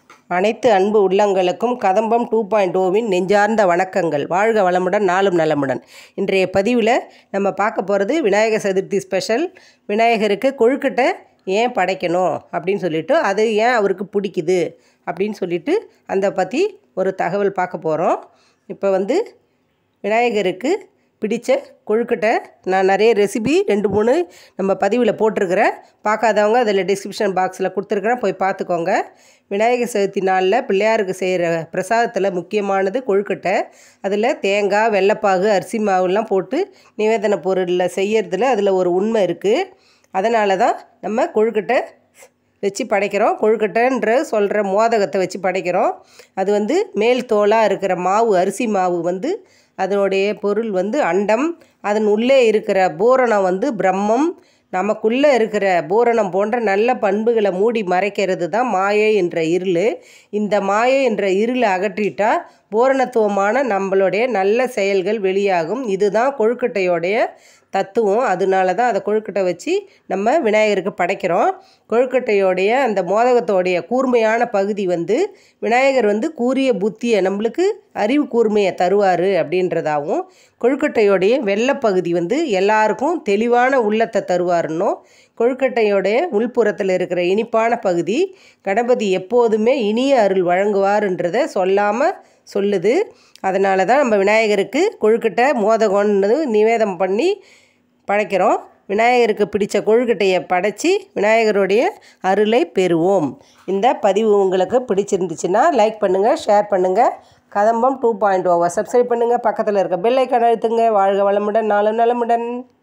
அனைத்து அன்பு உள்ளங்களுக்கும் கதம்பம் டூ பாயிண்ட் ஓவின் நெஞ்சார்ந்த வணக்கங்கள் வாழ்க வளமுடன் நாளும் நலமுடன் இன்றைய பதிவில் நம்ம பார்க்க போகிறது விநாயகர் சதுர்த்தி ஸ்பெஷல் விநாயகருக்கு கொழுக்கட்டை ஏன் படைக்கணும் அப்படின்னு சொல்லிட்டு அது ஏன் அவருக்கு பிடிக்குது அப்படின்னு சொல்லிட்டு அந்த பற்றி ஒரு தகவல் பார்க்க போகிறோம் இப்போ வந்து விநாயகருக்கு பிடிச்ச கொழுக்கட்டை நான் நிறைய ரெசிபி ரெண்டு மூணு நம்ம பதிவில் போட்டிருக்கிறேன் பார்க்காதவங்க அதில் டிஸ்கிரிப்ஷன் பாக்ஸில் கொடுத்துருக்குறேன் போய் பார்த்துக்கோங்க விநாயகர் சதுர்த்தி நாளில் பிள்ளையாருக்கு செய்கிற பிரசாதத்தில் முக்கியமானது கொழுக்கட்டை அதில் தேங்காய் வெள்ளைப்பாகு அரிசி மாவுலாம் போட்டு நிவேதன பொருளில் செய்யறதுல அதில் ஒரு உண்மை இருக்குது அதனால தான் நம்ம கொழுக்கட்டை வச்சு படைக்கிறோம் கொழுக்கட்டைன்ற சொல்கிற மோதகத்தை வச்சு படைக்கிறோம் அது வந்து மேல் தோலாக இருக்கிற மாவு அரிசி மாவு வந்து அதனுடைய பொருள் வந்து அண்டம் அதன் உள்ளே இருக்கிற பூரணம் வந்து பிரம்மம் நமக்குள்ளே இருக்கிற பூரணம் போன்ற நல்ல பண்புகளை மூடி மறைக்கிறது தான் மாயை என்ற இருள் இந்த மாயை என்ற இருளை அகற்றிட்டா பூரணத்துவமான நம்மளுடைய நல்ல செயல்கள் வெளியாகும் இதுதான் கொழுக்கட்டையோடைய தத்துவம் அதனால தான் அதை கொழுக்கட்டை வச்சு நம்ம விநாயகருக்கு படைக்கிறோம் கொழுக்கட்டையோடைய அந்த மோதகத்தோடைய கூர்மையான பகுதி வந்து விநாயகர் வந்து கூரிய புத்தியை நம்மளுக்கு அறிவு கூர்மையை தருவார் அப்படின்றதாகவும் கொழுக்கட்டையோடைய வெள்ளைப்பகுதி வந்து எல்லாருக்கும் தெளிவான உள்ளத்தை தருவாருன்னும் கொழுக்கட்டையோடைய உள்புறத்தில் இருக்கிற இனிப்பான பகுதி கணபதி எப்போதுமே இனிய அருள் வழங்குவார்ன்றதை சொல்லாமல் சொல்லுது அதனால தான் நம்ம விநாயகருக்கு கொழுக்கட்டை மோதகம்னு நிவேதம் பண்ணி படைக்கிறோம் விநாயகருக்கு பிடித்த கொழுக்கட்டையை படைச்சி விநாயகருடைய அருளை பெறுவோம் இந்த பதிவு உங்களுக்கு பிடிச்சிருந்துச்சுன்னா லைக் பண்ணுங்கள் ஷேர் பண்ணுங்கள் கதம்பம் டூ பாயிண்ட் ஓவை சப்ஸ்கிரைப் பண்ணுங்கள் பக்கத்தில் இருக்க பெல் ஐக்கான் அழுத்துங்க வாழ்க வளமுடன் நாளும் நலமுடன்